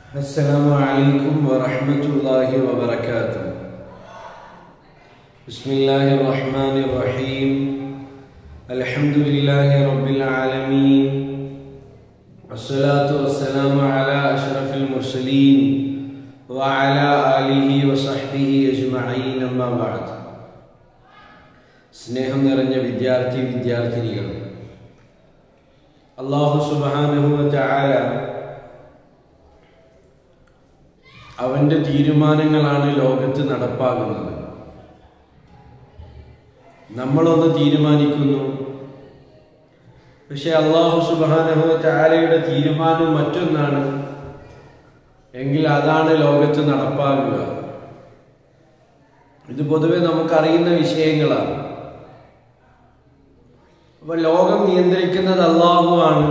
السلام عليكم ورحمة الله وبركاته بسم الله الرحمن الرحيم الحمد لله رب العالمين والصلاة والسلام على أشرف المرسلين وعلى آله وصحبه أجمعين أما بعد സ്നേഹം നിറഞ്ഞ വിദ്യാർത്ഥി വിദ്യാർത്ഥിനികൾ അള്ളാഹു സുബാനുഹുവ ചായ അവന്റെ തീരുമാനങ്ങളാണ് ലോകത്ത് നടപ്പാകുന്നത് നമ്മളൊന്ന് തീരുമാനിക്കുന്നു പക്ഷെ അള്ളാഹു സുബാനഹു ചാലയുടെ തീരുമാനം മറ്റൊന്നാണ് എങ്കിൽ അതാണ് ലോകത്ത് നടപ്പാകുക ഇത് പൊതുവെ നമുക്കറിയുന്ന വിഷയങ്ങളാണ് അപ്പൊ ലോകം നിയന്ത്രിക്കുന്നത് അള്ളാഹുവാണ്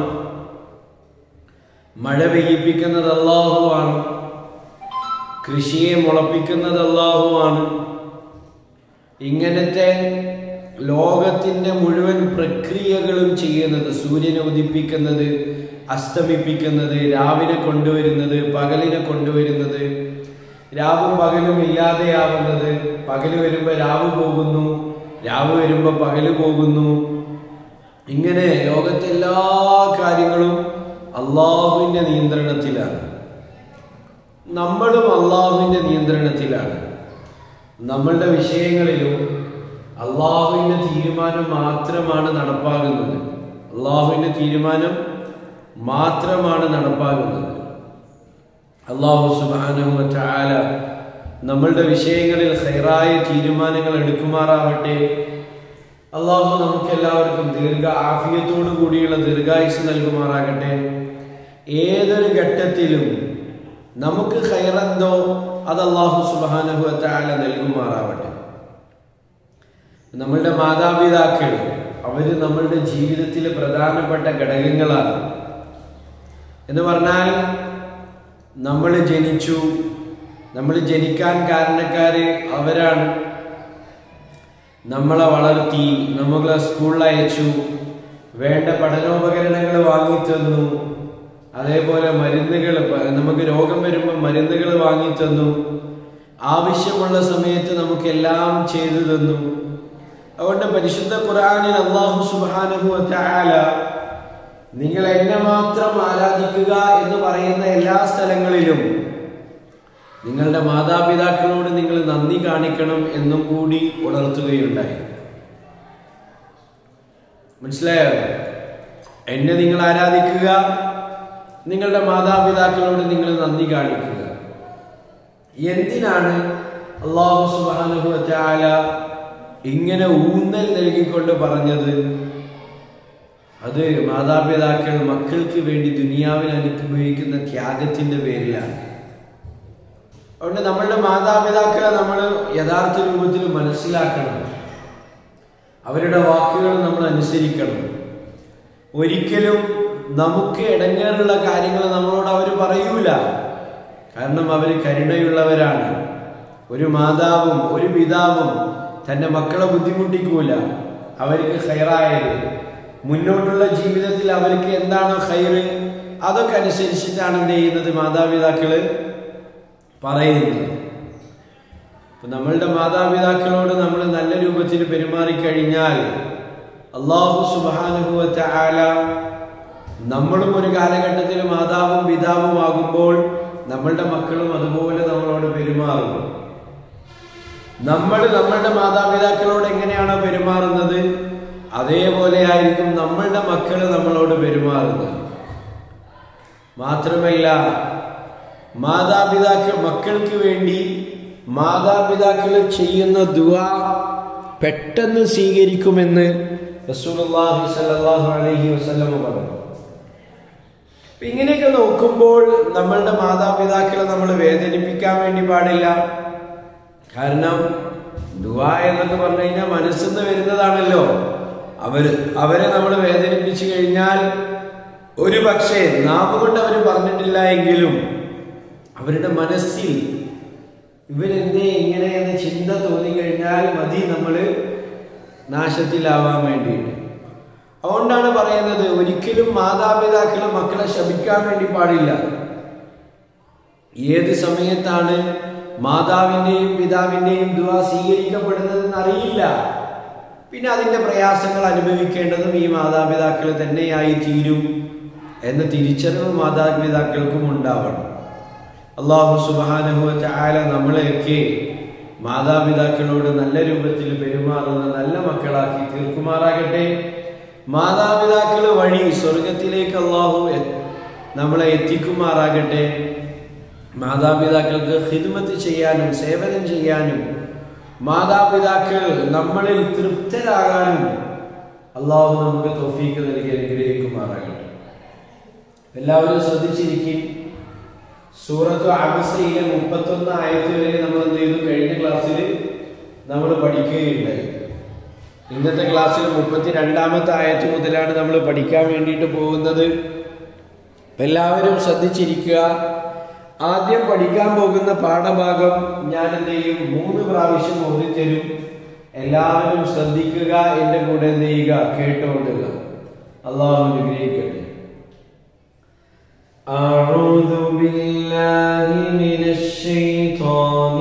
മഴ പെയ്യിപ്പിക്കുന്നത് അള്ളാഹുവാണ് കൃഷിയെ മുളപ്പിക്കുന്നത് അള്ളാഹുവാണ് ഇങ്ങനത്തെ ലോകത്തിന്റെ മുഴുവൻ പ്രക്രിയകളും ചെയ്യുന്നത് സൂര്യനെ ഉദിപ്പിക്കുന്നത് അസ്തമിപ്പിക്കുന്നത് രാവിലെ കൊണ്ടുവരുന്നത് പകലിനെ കൊണ്ടുവരുന്നത് രാവും പകലും ഇല്ലാതെയാവുന്നത് പകല് വരുമ്പോൾ രാവ് പോകുന്നു രാവ് വരുമ്പോൾ പകല് പോകുന്നു ഇങ്ങനെ ലോകത്തെ എല്ലാ കാര്യങ്ങളും അള്ളാഹുവിന്റെ നിയന്ത്രണത്തിലാണ് നമ്മളും അള്ളാഹുവിന്റെ നിയന്ത്രണത്തിലാണ് നമ്മളുടെ വിഷയങ്ങളിലും അള്ളാഹുവിന്റെ തീരുമാനം മാത്രമാണ് നടപ്പാകുന്നത് അള്ളാഹുവിന്റെ തീരുമാനം മാത്രമാണ് നടപ്പാകുന്നത് അള്ളാഹു സുബാനു ചാല നമ്മളുടെ വിഷയങ്ങളിൽ ഹൈറായ തീരുമാനങ്ങൾ എടുക്കുമാറാവട്ടെ അള്ളാഹു നമുക്ക് എല്ലാവർക്കും ദീർഘ ആഫിയത്തോടു കൂടിയുള്ള ദീർഘായുസ് നൽകുമാറാകട്ടെ ഏതൊരു ഘട്ടത്തിലും നമുക്ക് ഹൈറന്തോ അത് അള്ളാഹു സുബാനഹുല നൽകുമാറാവട്ടെ നമ്മളുടെ മാതാപിതാക്കൾ അവര് നമ്മളുടെ ജീവിതത്തിലെ പ്രധാനപ്പെട്ട ഘടകങ്ങളാണ് എന്ന് പറഞ്ഞാൽ നമ്മൾ ജനിച്ചു നമ്മൾ ജനിക്കാൻ കാരണക്കാര് അവരാണ് നമ്മളെ വളർത്തി നമ്മളെ സ്കൂളിൽ അയച്ചു വേണ്ട പഠനോപകരണങ്ങൾ വാങ്ങിത്തന്നു അതേപോലെ മരുന്നുകൾ നമുക്ക് രോഗം വരുമ്പോൾ മരുന്നുകൾ വാങ്ങിത്തന്നു ആവശ്യമുള്ള സമയത്ത് നമുക്കെല്ലാം ചെയ്തു തന്നു അതുകൊണ്ട് പരിശുദ്ധ ഖുറാനിൽ അള്ളാഹു സുബാനഹു ആല നിങ്ങൾ എന്നെ മാത്രം ആരാധിക്കുക എന്ന് പറയുന്ന എല്ലാ സ്ഥലങ്ങളിലും നിങ്ങളുടെ മാതാപിതാക്കളോട് നിങ്ങൾ നന്ദി കാണിക്കണം എന്നും കൂടി ഉണർത്തുകയുണ്ടായി മനസ്സിലായോ എന്നെ നിങ്ങൾ ആരാധിക്കുക നിങ്ങളുടെ മാതാപിതാക്കളോട് നിങ്ങൾ നന്ദി കാണിക്കുക എന്തിനാണ് അള്ളാഹു സുബാനുഹു ചാല ഇങ്ങനെ ഊന്നൽ നൽകിക്കൊണ്ട് പറഞ്ഞത് അത് മാതാപിതാക്കൾ മക്കൾക്ക് വേണ്ടി ദുനിയാവിൽ അനുഭവിക്കുന്ന ത്യാഗത്തിന്റെ പേരിലാണ് അതുകൊണ്ട് നമ്മളുടെ മാതാപിതാക്കളെ നമ്മൾ യഥാർത്ഥ രൂപത്തിൽ മനസ്സിലാക്കണം അവരുടെ വാക്കുകൾ നമ്മൾ അനുസരിക്കണം ഒരിക്കലും നമുക്ക് ഇടങ്ങേറുള്ള കാര്യങ്ങൾ നമ്മളോട് അവർ പറയൂല കാരണം അവർ കരുണയുള്ളവരാണ് ഒരു മാതാവും ഒരു പിതാവും തന്റെ മക്കളെ ബുദ്ധിമുട്ടിക്കൂല അവർക്ക് ഹൈറായത് മുന്നോട്ടുള്ള ജീവിതത്തിൽ അവർക്ക് എന്താണോ ഹൈറ് അതൊക്കെ അനുസരിച്ചിട്ടാണ് എന്ത് ചെയ്യുന്നത് മാതാപിതാക്കള് പറയുന്നത് അപ്പൊ നമ്മളുടെ മാതാപിതാക്കളോട് നമ്മൾ നല്ല രൂപത്തിൽ പെരുമാറിക്കഴിഞ്ഞാൽ അള്ളാഹു സുബാനുഭവത്തെ ആല നമ്മളും ഒരു കാലഘട്ടത്തിൽ മാതാവും പിതാവും ആകുമ്പോൾ നമ്മളുടെ മക്കളും അതുപോലെ നമ്മളോട് പെരുമാറും നമ്മൾ നമ്മളുടെ മാതാപിതാക്കളോട് എങ്ങനെയാണോ പെരുമാറുന്നത് അതേപോലെ ആയിരിക്കും നമ്മളുടെ മക്കൾ നമ്മളോട് പെരുമാറുന്നത് മാത്രമല്ല മാതാപിതാക്കൾ മക്കൾക്ക് വേണ്ടി മാതാപിതാക്കൾ ചെയ്യുന്ന ദുആ പെട്ടെന്ന് സ്വീകരിക്കുമെന്ന് റസൂലുള്ളാഹി സ്വല്ലല്ലാഹു അലൈഹി വസല്ലം പറഞ്ഞു ഇങ്ങനെയൊക്കെ നോക്കുമ്പോൾ നമ്മളുടെ മാതാപിതാക്കളെ നമ്മൾ വേദനിപ്പിക്കാൻ വേണ്ടി പാടില്ല കാരണം ദുആ എന്നൊക്കെ പറഞ്ഞു കഴിഞ്ഞാൽ മനസ്സിന്ന് വരുന്നതാണല്ലോ അവര് അവരെ നമ്മൾ വേദനിപ്പിച്ചു കഴിഞ്ഞാൽ ഒരു പക്ഷേ നാവ് കൊണ്ട് അവർ പറഞ്ഞിട്ടില്ല എങ്കിലും അവരുടെ മനസ്സിൽ ഇവരെന്തേ ഇങ്ങനെ എന്ന ചിന്ത തോന്നിക്കഴിഞ്ഞാൽ മതി നമ്മൾ നാശത്തിലാവാൻ വേണ്ടിയിട്ട് അതുകൊണ്ടാണ് പറയുന്നത് ഒരിക്കലും മാതാപിതാക്കൾ മക്കളെ ശപിക്കാൻ വേണ്ടി പാടില്ല ഏത് സമയത്താണ് മാതാവിൻ്റെയും പിതാവിൻ്റെയും ദുവ സ്വീകരിക്കപ്പെടുന്നതെന്ന് അറിയില്ല പിന്നെ അതിൻ്റെ പ്രയാസങ്ങൾ അനുഭവിക്കേണ്ടതും ഈ മാതാപിതാക്കൾ തന്നെയായി തീരും എന്ന തിരിച്ചറിവ് മാതാപിതാക്കൾക്കും ഉണ്ടാവണം അള്ളാഹു സുബാനുഭവത്തെ ആല നമ്മളെയൊക്കെ മാതാപിതാക്കളോട് നല്ല രൂപത്തിൽ പെരുമാറുന്ന നല്ല മക്കളാക്കി തീർക്കുമാറാകട്ടെ മാതാപിതാക്കൾ വഴി സ്വർഗത്തിലേക്ക് അള്ളാഹു എ- നമ്മളെ എത്തിക്കുമാറാകട്ടെ മാതാപിതാക്കൾക്ക് ഹിദ്മത്ത് ചെയ്യാനും സേവനം ചെയ്യാനും മാതാപിതാക്കൾ നമ്മളിൽ തൃപ്തരാകാനും അള്ളാഹു നമുക്ക് തോഫീക്ക് നൽകി അനുഗ്രഹിക്കുമാറാകട്ടെ എല്ലാവരും ശ്രദ്ധിച്ചിരിക്കും സൂറത്ത് അബസയിലെ മുപ്പത്തൊന്ന് ആയത്ത് വരെ നമ്മൾ എന്ത് ചെയ്തു കഴിഞ്ഞ ക്ലാസ്സിൽ നമ്മൾ പഠിക്കുകയുണ്ടായി ഇന്നത്തെ ക്ലാസ്സിൽ മുപ്പത്തി രണ്ടാമത്തെ ആയത്ത് മുതലാണ് നമ്മൾ പഠിക്കാൻ വേണ്ടിയിട്ട് പോകുന്നത് എല്ലാവരും ശ്രദ്ധിച്ചിരിക്കുക ആദ്യം പഠിക്കാൻ പോകുന്ന പാഠഭാഗം ഞാൻ എന്ത് ചെയ്യും മൂന്ന് പ്രാവശ്യം ഓടിത്തരും എല്ലാവരും ശ്രദ്ധിക്കുക എന്റെ കൂടെ എന്ത് ചെയ്യുക കേട്ടോണ്ടുക അള്ളാഹു അനുഗ്രഹിക്കട്ടെ أعوذ بالله من الشيطان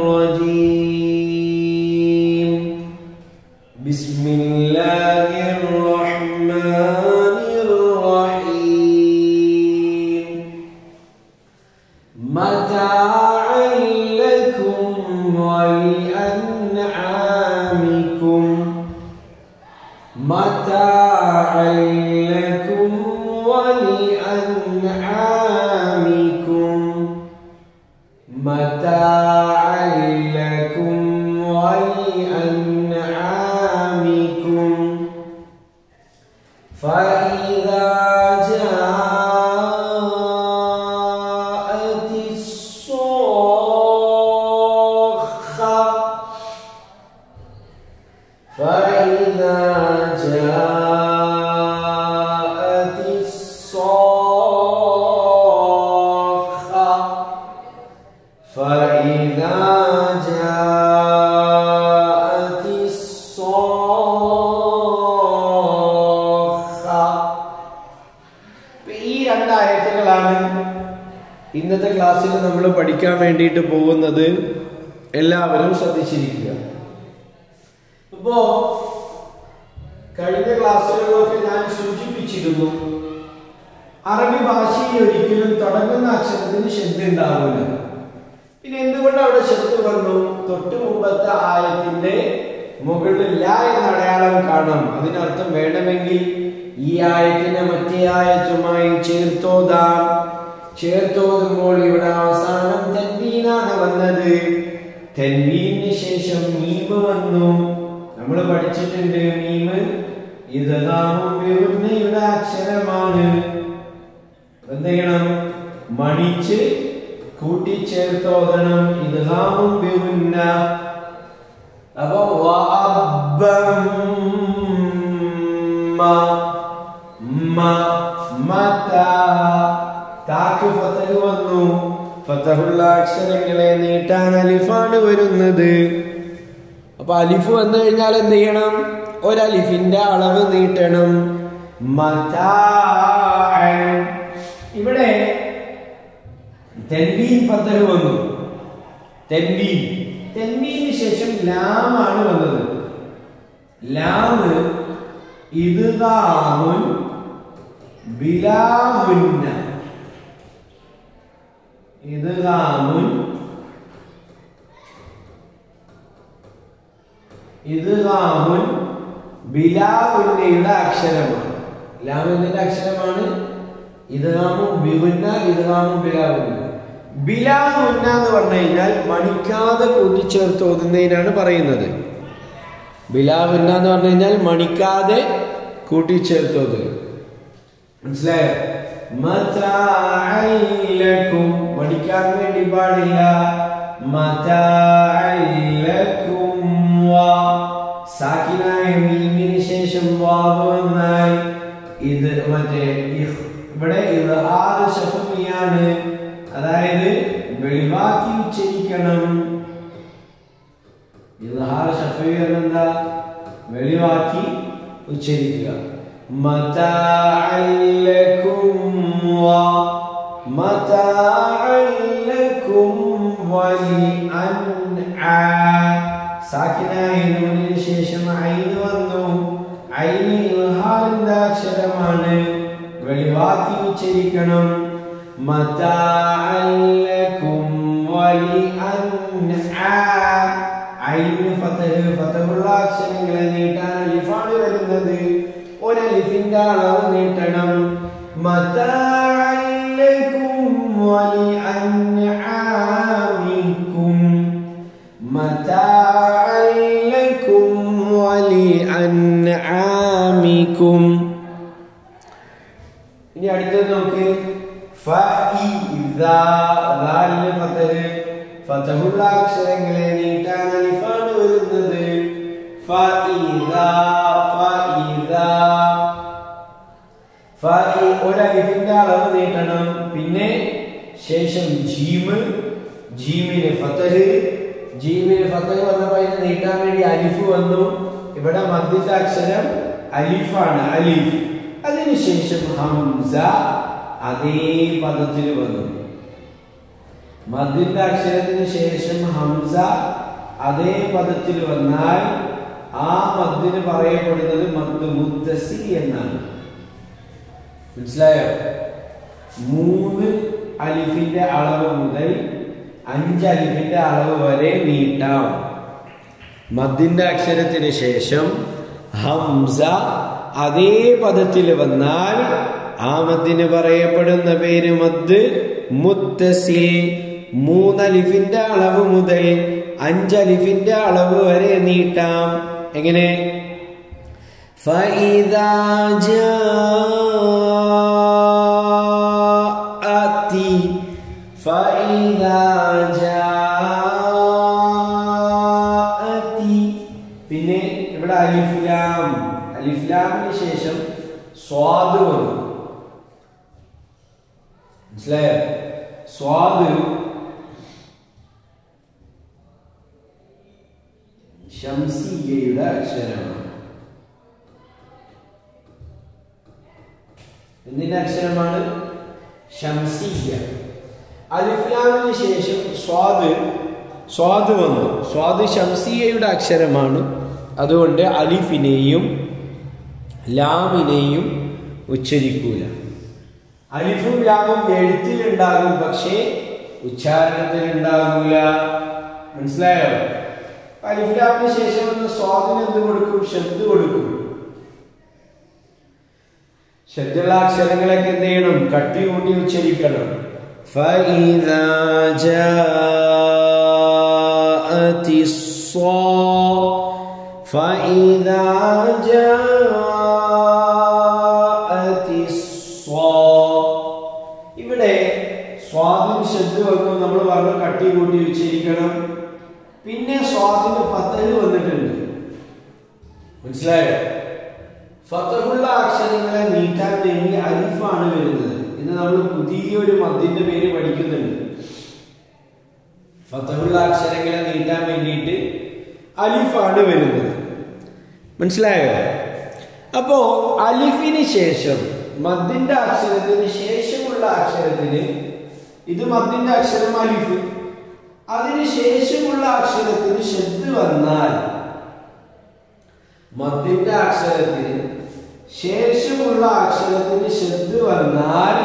الرجيم بسم الله الرحمن الرحيم متاعا لكم ولأنعامكم متاعا لكم ولأنعامكم متاعا لكم ولأنعامكم فإذا جاءت الصاخة فإذا جاءت الصاخة فإذا جاءت الصاخة ഈ രണ്ടായത്തുകളാണ് ഇന്നത്തെ ക്ലാസ്സിൽ നമ്മൾ പഠിക്കാൻ വേണ്ടിയിട്ട് പോകുന്നത് എല്ലാവരും ശ്രദ്ധിച്ചിരിക്കുക ഇപ്പോ കഴിഞ്ഞ ക്ലാസ്സുകളിലൊക്കെ ഞാൻ സൂചിപ്പിച്ചിരുന്നു അറബി ഭാഷയിൽ ഒരിക്കലും തുടങ്ങുന്ന അക്ഷരത്തിന് ശബ്ദം ഉണ്ടാവില്ല പിന്നെ എന്തുകൊണ്ട് അവിടെ ശബ്ദം വന്നു തൊട്ട് മുമ്പത്തെ ആയത്തിന്റെ മുകളിൽ ല എന്ന അടയാളം കാണാം അതിനർത്ഥം വേണമെങ്കിൽ ഈ ആയത്തിനെ മറ്റേ ആയത്തുമായി ചേർത്തോതാം ചേർത്തോതുമ്പോൾ ഇവിടെ അവസാനം തെൻവീനാണ് വന്നത് തെൻവീന് ശേഷം മീമ് വന്നു നമ്മൾ പഠിച്ചിട്ടുണ്ട് മീമ് ഇത് യുടെ അക്ഷരമാണ് എന്ത് ചെയ്യണം മണിച്ച് കൂട്ടിച്ചേർത്തോതണം ഇത് ഹാമും ബിറുന്ന അപ്പൊ വഅബ്ബമ്മ മ മത താക്ക് ഫതഹ് വന്നു ഫതഹുള്ള അക്ഷരങ്ങളെ നീട്ടാൻ അലിഫാണ് വരുന്നത് അപ്പൊ അലിഫ് വന്നു കഴിഞ്ഞാൽ എന്ത് ചെയ്യണം ഒരലിഫിന്റെ അളവ് നീട്ടണം മതാഅൻ. ഇവിടെ തെൻവീൻ ഫത്തഹ് വന്നു തെൻവീൻ തെൻവീന് ശേഷം ലാമാണ് വന്നത് ലാമ് ഇദ്ഗാമുൻ ബിലാമുന്ന ഇദ്ഗാമുൻ ഇദ്ഗാമുൻ ബിലാമുന്നയുടെ അക്ഷരമാണ് ലാമിന്റെ അക്ഷരമാണ് ഇദ്ഗാമും ബിഗുന്ന ഇദ്ഗാമും ബിലാമുന്ന ബിലാമുന്ന എന്ന് പറഞ്ഞു കഴിഞ്ഞാൽ മണിക്കാതെ കൂട്ടിച്ചേർത്ത് ഓതുന്നതിനാണ് പറയുന്നത് ബിലാമുന്ന എന്ന് പറഞ്ഞു കഴിഞ്ഞാൽ മണിക്കാതെ കൂട്ടിച്ചേർത്ത് ഓതുക മനസ്സിലായോ മതാഅൻ ലക്കും മടിക്കാൻ വേണ്ടി പാടില്ല മതാഅൻ ലക്കും വാ സാക്കിനായ മീമിന് ശേഷം വാവ് വന്നാൽ ഇത് മറ്റേ ഇഹ് ഇവിടെ ഇത് ആറ് ശഫമിയാണ് അതായത് വെളിവാക്കി ഉച്ചരിക്കണം ഇദ്ഹാർ ഷഫീ എന്താ വെളിവാക്കി ഉച്ചരിക്കുക മതാഅൻ ലക്കും വ മതാഅൻ അൻആ സാക്കിനായ നൂനിന് ശേഷം ഐന് വന്നു ഐന് ഇൽഹാറിന്റെ അക്ഷരമാണ് വെളിവാക്കി ഉച്ചരിക്കണം മതാഅൻ ലക്കും വലിഅൻആ ഐന് ഫതഹ് ഫതഹുള്ള അക്ഷരങ്ങളെ നീട്ടാൻ അലിഫാണ് വരുന്നത് ഒരലിഫിന്റെ അളവ് നീട്ടണം മതാഅൻ ലക്കും വലിഅൻആമിക്കും മതാഅൻ ലക്കും വലിഅൻആമിക്കും ഇനി അടുത്തത് നോക്ക് ഫഇദാ ദാലിന് ഫതഹ് ഫതഹുള്ള അക്ഷരങ്ങളെ നീട്ടാൻ അലിഫാണ് വരുന്നത് ഫഇദാ ഫഇദാ ഫഇ ഒരു അലിഫിന്റെ അളവ് നീട്ടണം പിന്നെ ശേഷം ജീമ് ജീമിന് ഫതഹ് ജീമിന് ഫതഹ് വന്നപ്പോൾ അതിനെ നീട്ടാൻ വേണ്ടി അലിഫ് വന്നു ഇവിടെ മധ്യത്തെ അക്ഷരം അലിഫാണ് അലിഫ് അതിനുശേഷം ഹംസ അതേ പദത്തിൽ വന്നു മദ്ദിന്റെ അക്ഷരത്തിന് ശേഷം ഹംസ അതേ പദത്തിൽ വന്നാൽ ആ മദ്ദിന് പറയപ്പെടുന്നത് മദ് മുത്തസി എന്നാണ് മനസ്സിലായോ മൂന്ന് അലിഫിന്റെ അളവ് മുതൽ അഞ്ച് അലിഫിന്റെ അളവ് വരെ നീട്ടാം മദ്ദിന്റെ അക്ഷരത്തിന് ശേഷം ഹംസ അതേ പദത്തിൽ വന്നാൽ ആ മദ്ദിന് പറയപ്പെടുന്ന പേര് മദ് മുത്തസിൽ മൂന്നലിഫിന്റെ അളവ് മുതൽ അഞ്ചലിഫിന്റെ അളവ് വരെ നീട്ടാം എങ്ങനെ فإذا جاءت فإذا جاءت പിന്നെ ഇവിടെ അലിഫ്ലാം അലിഫ്ലാമിന് ശേഷം സ്വാദ് വന്നു മനസ്സിലായോ സ്വാദ് ശംസിയയുടെ അക്ഷരമാണ് എന്തിന്റെ അക്ഷരമാണ് ശംസിയ അലിഫ്ലാമിന് ശേഷം സ്വാദ് സ്വാദ് വന്നു സ്വാദ് ശംസിയയുടെ അക്ഷരമാണ് അതുകൊണ്ട് അലിഫിനെയും ലാമിനെയും ഉച്ചരിക്കൂല അലിഫും ലാമും എഴുത്തിലുണ്ടാകും പക്ഷേ ഉച്ചാരണത്തിൽ ഉണ്ടാകൂല മനസ്സിലായോ അലിഫ് ലാമിന് ശേഷം വന്ന സ്വാദിന് എന്ത് കൊടുക്കും ശബ്ദ കൊടുക്കും ശബ്ദമുള്ള അക്ഷരങ്ങളൊക്കെ എന്ത് ചെയ്യണം കട്ടി കൂട്ടി ഉച്ചരിക്കണം فإذا جاءت الصا فإذا جاءت الصا ഇവിടെ സ്വാദിന് ശബ്ദ വന്നു നമ്മൾ പറഞ്ഞു കട്ടി കൂട്ടി ഉച്ചരിക്കണം പിന്നെ സ്വാദിന് ഫത്തഹ് വന്നിട്ടുണ്ട് മനസ്സിലായോ ഫത്തഹുള്ള അക്ഷരങ്ങളെ നീട്ടാൻ വേണ്ടി അലിഫാണ് വരുന്നത് ഇന്ന് നമ്മൾ പുതിയൊരു മദ്യന്റെ പേര് പഠിക്കുന്നുണ്ട് ഫത്തഹുള്ള അക്ഷരങ്ങളെ നീട്ടാൻ വേണ്ടിയിട്ട് അലിഫാണ് വരുന്നത് മനസ്സിലായോ അപ്പോ അലിഫിന് ശേഷം മദ്ദിന്റെ അക്ഷരത്തിന് ശേഷമുള്ള അക്ഷരത്തിന് ഇത് മദ്ദിന്റെ അക്ഷരം അലിഫ് അതിന് ശേഷമുള്ള അക്ഷരത്തിന് ശബ്ദ് വന്നാൽ മദ്ദിന്റെ അക്ഷരത്തിന് ശേഷമുള്ള അക്ഷരത്തിന് ശബ്ദ് വന്നാൽ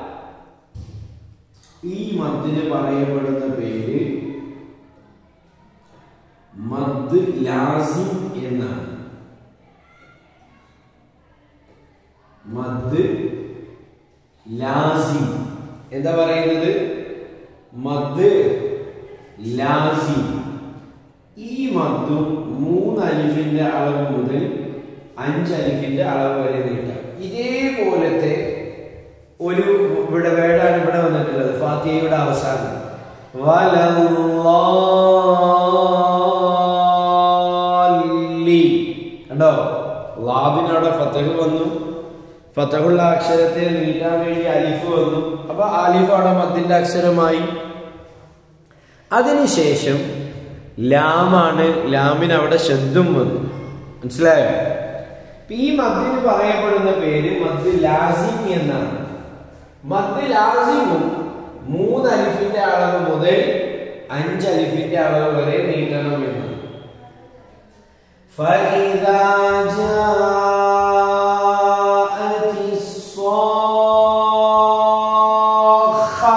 ഈ മദ്ദിന് പറയപ്പെടുന്ന പേര് മദ് ലാസിം എന്നാണ് മദ് ലാസിം എന്താ പറയുന്നത് മദ് ലാസിം ഈ മദ്ദും മൂന്ന് അലിഫിന്റെ അളവ് മുതൽ അഞ്ച് അലിഫിന്റെ അളവ് വരെ നീട്ടാം ഇതേപോലത്തെ ഒരു ഇവിടെ വേടാണ് ഇവിടെ വന്നിട്ടുള്ളത് ഫാത്തിയയുടെ അവസാനം വലല്ലാലി. കണ്ടോ ലാദിനവിടെ ഫത്തഹ് വന്നു ഫത്തഹുള്ള അക്ഷരത്തെ നീട്ടാൻ വേണ്ടി അലിഫ് വന്നു അപ്പൊ അലിഫ് അവിടെ മദ്ദിന്റെ അക്ഷരമായി അതിനുശേഷം ലാമാണ് ലാമിന് അവിടെ ശബ്ദം വന്നു മനസ്സിലായോ ഇപ്പൊ ഈ മദ്ദിന് പറയപ്പെടുന്ന പേര് മദ് ലാസിം എന്നാണ് മദ് ലാസിമും മൂന്ന് അലിഫിന്റെ അളവ് മുതൽ അഞ്ച് അലിഫിന്റെ അളവ് വരെ നീട്ടണം എന്ന് فإذا جاءت الصاخة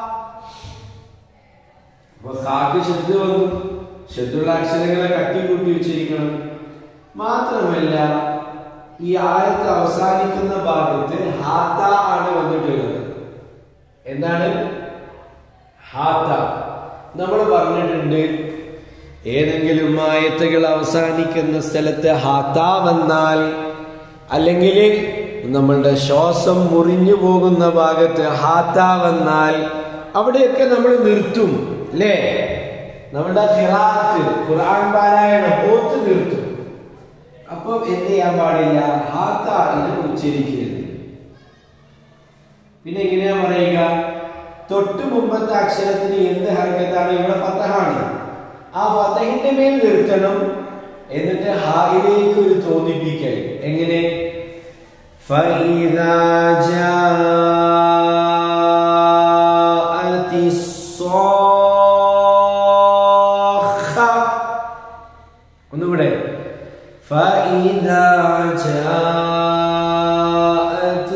അപ്പൊ കാക്ക് ശബ്ദ വന്നു ശബ്ദമുള്ള അക്ഷരങ്ങളെ കട്ടിക്കൂട്ടി വെച്ചിരിക്കണം മാത്രമല്ല ഈ ആയത്ത് അവസാനിക്കുന്ന ഭാഗത്ത് ഹാത്ത ആണ് വന്നിട്ടുള്ളത് എന്താണ് ഹാത്ത നമ്മൾ പറഞ്ഞിട്ടുണ്ട് ഏതെങ്കിലും ആയത്തുകൾ അവസാനിക്കുന്ന സ്ഥലത്ത് ഹാത്ത വന്നാൽ അല്ലെങ്കിൽ നമ്മളുടെ ശ്വാസം മുറിഞ്ഞു പോകുന്ന ഭാഗത്ത് ഹാത്ത വന്നാൽ അവിടെയൊക്കെ നമ്മൾ നിർത്തും അല്ലേ നമ്മുടെ ഖിറാത്ത് ഖുർആൻ പാരായണം ഓത്ത് നിർത്തും അപ്പം എന്ത് ചെയ്യാൻ പാടില്ല ഹാത്ത ഇത് ഉച്ചരിക്കരുത് പിന്നെ എങ്ങനെയാ പറയുക തൊട്ട് മുമ്പത്തെ അക്ഷരത്തിന് എന്ത് ഹർക്കത്താണ് ഇവിടെ ഫത്തഹാണ് ആ ഫത്തഹിന്റെ മേൽ നിർത്തണം എന്നിട്ട് ഹായിലേക്ക് ഒരു തോന്നിപ്പിക്കൽ എങ്ങനെ فإذا جاءت الصاخة ഒന്നുകൂടെ فإذا جاءت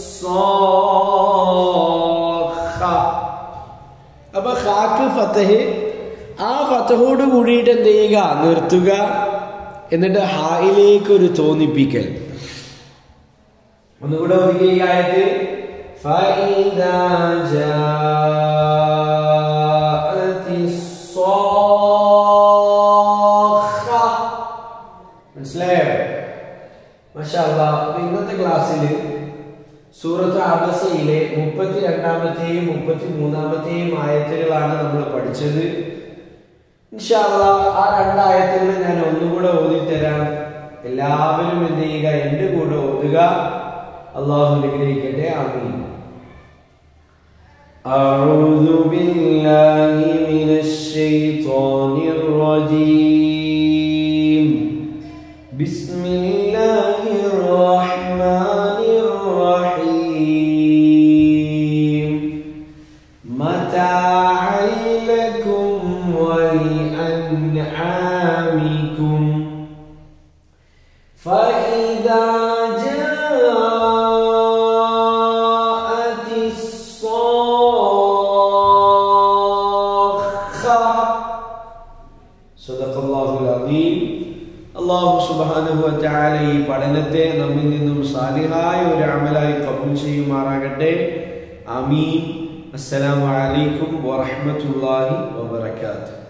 الصاخة അപ്പൊ ഹാക്ക് ഫത്തഹ് ആ ഫത്തഹോട് കൂടിയിട്ട് എന്ത് ചെയ്യുക നിർത്തുക എന്നിട്ട് ഹായിലേക്ക് ഒരു തോന്നിപ്പിക്കൽ ഒന്നുകൂടെ ഒതുക്കിയ ഈ ആയത്ത് فإذا جاءت الصاخة മനസ്സിലായോ മഷാല്ല അപ്പൊ ഇന്നത്തെ ക്ലാസ്സിൽ സൂറത്ത് അബസയിലെ മുപ്പത്തി രണ്ടാമത്തെയും മുപ്പത്തി മൂന്നാമത്തെയും ആയത്തുകളാണ് നമ്മൾ പഠിച്ചത് ഇൻഷാല്ല ആ രണ്ടായത്തുകൾ ഞാൻ ഒന്നുകൂടെ ഓതിത്തരാം എല്ലാവരും എന്ത് ചെയ്യുക എൻ്റെ കൂടെ ഓതുക അള്ളാഹു അനുഗ്രഹിക്കട്ടെ ആമീൻ أعوذ بالله من الشيطان الرجيم بسم الله الرحمن الرحيم متاعا لكم ولأنعامكم فإذا جاءت الصاخة صدق الله العظيم അള്ളാഹു സുബാനുഹു വറ്റാല ഈ പഠനത്തെ നമ്മിൽ നിന്നും സാലിഹായ ഒരു അമലായി കബൂൽ ചെയ്യുമാറാകട്ടെ അമീൻ അസ്സലാമു അലൈക്കും വറഹ്മത്തുള്ളാഹി വബറകാതുഹു